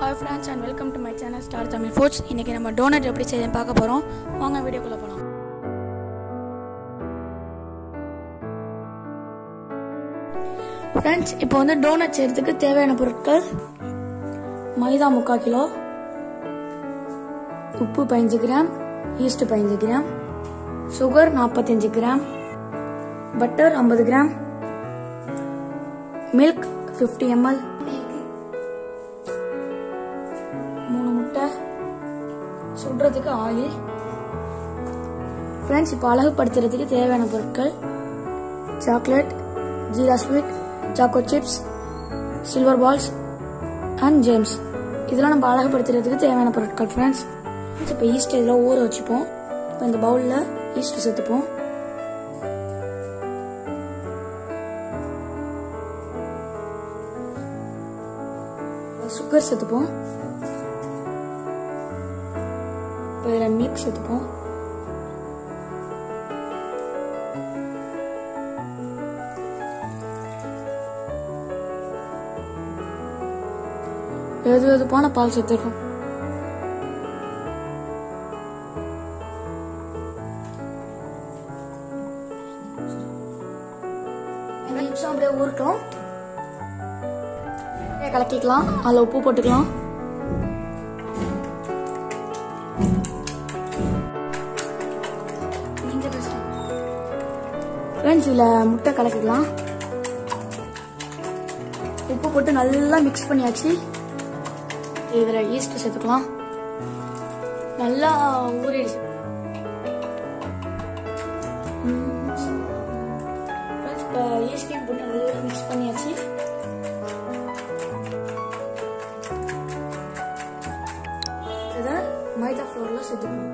hi friends and welcome to my channel star Tamil foods இன்றைக்கி நம்ம donut எப்படி செய்யுதுன்னு பார்க்க போகிறோம் வாங்க வீடியோக்குள்ளே போகலாம் ஃப்ரெண்ட்ஸ் இப்போ வந்து டோனட் செய்கிறதுக்கு தேவையான பொருட்கள் மைதா முக்கால் கிலோ உப்பு பதினஞ்சு கிராம் ஈஸ்ட் பதினஞ்சு கிராம் சுகர் நாற்பத்தஞ்சு கிராம் பட்டர் ஐம்பது கிராம் மில்க் ஃபிஃப்டி எம்எல் மூணு முட்டை சுடுறதுக்கு ஆயில் ஃப்ரெண்ட்ஸ் இப்போ அழகுபடுத்துறதுக்கு தேவையான பொருட்கள் சாக்லேட் ஜீரா sweet choco chips silver balls and gems இதெல்லாம் நம்ம அழகுபடுத்துறதுக்கு தேவையான பொருட்கள் ஃப்ரெண்ட்ஸ் இப்போ ஈஸ்ட் இதில் ஊற வச்சுப்போம் இப்போ இந்த பவுலில் ஈஸ்ட் சேர்த்துப்போம் சுகர் சேர்த்துப்போம் இப்போ இதில் மில்க் சேர்த்துப்போம் வெது வெதுப்பான பால் சேர்த்துருக்கோம் நிமிஷம் அப்படியே ஊறட்டும் அப்படியே கலக்கிக்கலாம் அதில் உப்பு போட்டுக்கலாம் ஃப்ரெண்ட்ஸ் இதில் முட்டை கலக்கிக்கலாம் உப்பு போட்டு நல்லா மிக்ஸ் பண்ணியாச்சு இதில் ஈஸ்ட் சேர்த்துக்கலாம் நல்லா ஊறிடுச்சு இப்போ ஈஸ்டையும் போட்டு நல்லா மிக்ஸ் பண்ணியாச்சு இதை மைதா ஃப்ளோரில் சேர்த்துக்கணும்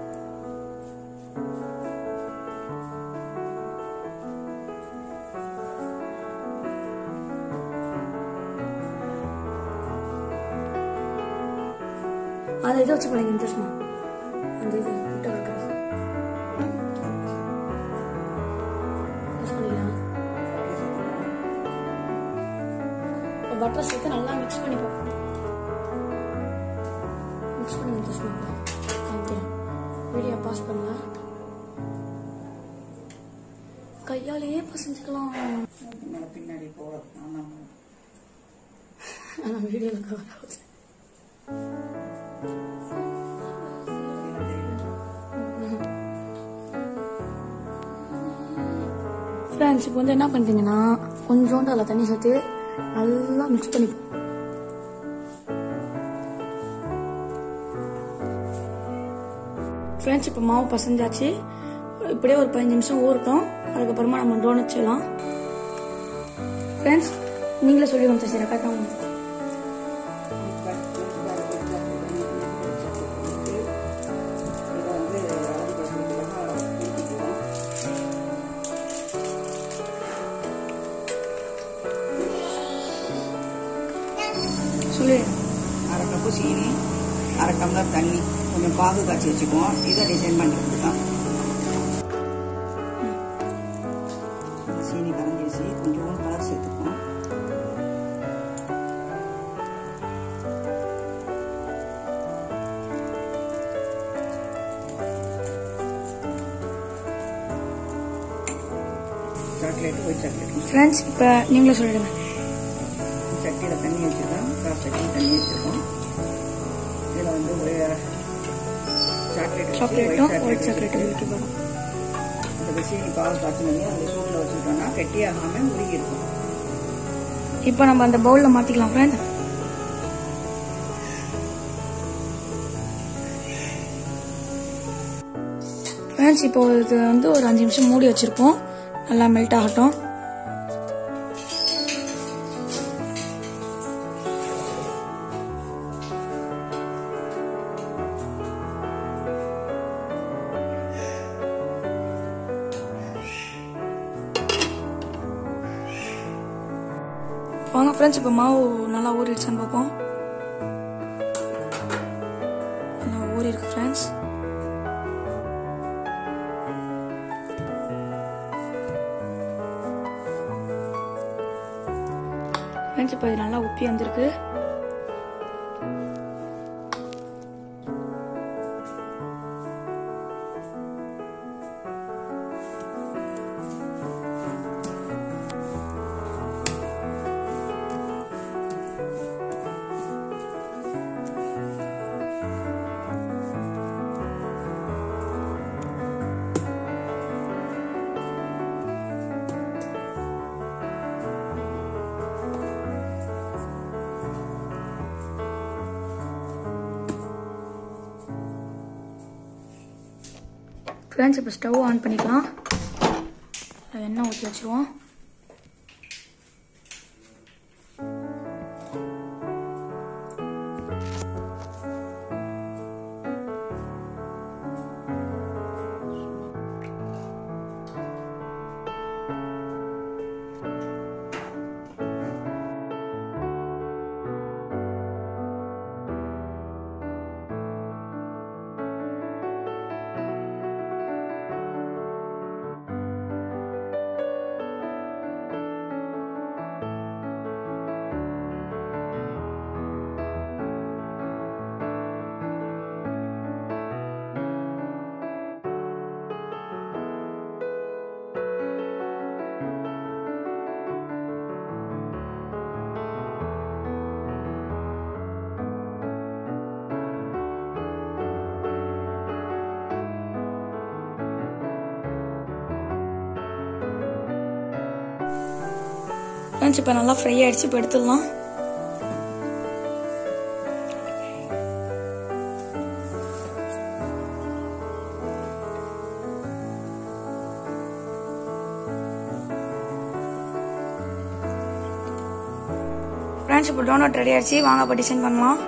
அதை இதை வச்சு பண்ணிங்க இன்ட்ரெஸ்ட்மா அந்த இது முட்டை கலக்கிறது யூஸ் பண்ணிக்கலாம் இப்போ பட்டர் சேர்த்து நல்லா மிக்ஸ் பண்ணிப்போம் மிக்ஸ் பண்ணி இன்ட்ரெஸ்ட்மா காமிக்கிறேன் வீடியோ பாஸ் பண்ணலாம் கையாலேயே பசஞ்சுக்கலாம் பின்னாடி போக ஆமாம் ஆனால் வீடியோவில் கவர் ஆகுது ஃப்ரெண்ட்ஸ் இப்போ வந்து என்ன பண்ணுறீங்கன்னா கொஞ்சோண்டு அதில் தண்ணி சேர்த்து நல்லா மிக்ஸ் பண்ணிப்போம் ஃப்ரெண்ட்ஸ் இப்போ மாவு பசஞ்சாச்சு இப்படியே ஒரு பதினஞ்சு நிமிஷம் ஊறட்டும் அதுக்கப்புறமா நம்ம டோனட் செய்யலாம் ஃப்ரெண்ட்ஸ் நீங்களே சொல்லி வந்து சரி கரெக்டாக உங்களுக்கு இதை வந்து அழகு படுத்துறதுக்காக ஊற்றிக்குவோம் சொல்லு அரை கப்பு சீனி அரை டம்ளர் தண்ணி கொஞ்சம் பாகு காய்ச்சி வச்சுக்குவோம் இதை டிசைன் பண்ணுறதுக்கு தான் சீனி கரைஞ்சிருச்சு கொஞ்சம் கலர் சேர்த்துக்குவோம் சாக்லேட் ஒயிட் சாக்லேட் ஃப்ரெண்ட்ஸ் இப்போ நீங்களே சொல்லிடுங்க சட்டியில் தண்ணி வச்சுருக்கோம் கார் சட்டியில் தண்ணி வச்சுருக்கோம் இதில் வந்து ஒரு சாக்லேட் சாக்லேட்டும் ஒயிட் சாக்லேட்டும் ஊற்றி போகிறோம் அந்த சீனி பால் காய்ச்சினதையும் அந்த சூட்டில் வச்சுக்கிட்டோம்னா கெட்டியாகாமல் உருகி இருக்கும் இப்போ நம்ம அந்த பவுலில் மாற்றிக்கலாம் ஃப்ரெண்ட் ஃப்ரெண்ட்ஸ் இப்போ இது வந்து ஒரு அஞ்சு நிமிஷம் மூடி வச்சுருப்போம் நல்லா மெல்ட் ஆகட்டும் வாங்க ஃப்ரெண்ட்ஸ் இப்போ மாவு நல்லா ஊறிடுச்சான்னு பார்ப்போம் நல்லா ஊறி இருக்கு ஃப்ரெண்ட்ஸ் ஃப்ரெண்ட்ஸ் இப்போ இது நல்லா உப்பி வந்திருக்கு ஃப்ரெண்ட்ஸ் இப்போ ஸ்டவ் ஆன் பண்ணிக்கலாம் அதுல எண்ணெய் ஊற்றி வச்சுருவோம் ஃப்ரெண்ட்ஸ் இப்போ நல்லா ஃப்ரை ஆயிடுச்சு இப்போ எடுத்துடலாம் ஃப்ரெண்ட்ஸ் இப்போ டோனட் ரெடி ஆயிடுச்சு வாங்க இப்போ டிசைன் பண்ணலாம்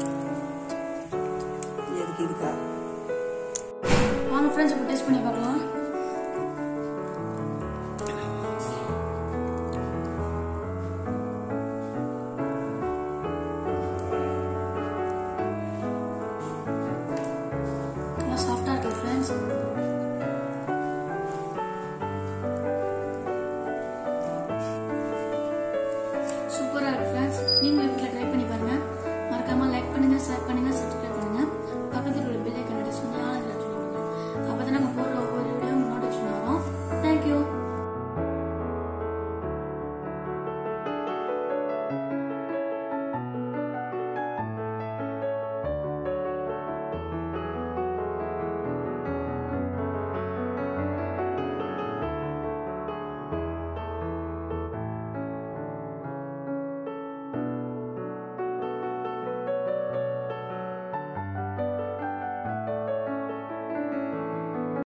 எதுக்கு இருக்கா வாங்க ஃப்ரெண்ட்ஸ் இப்போ டேஸ்ட் பண்ணி பார்க்கலாம்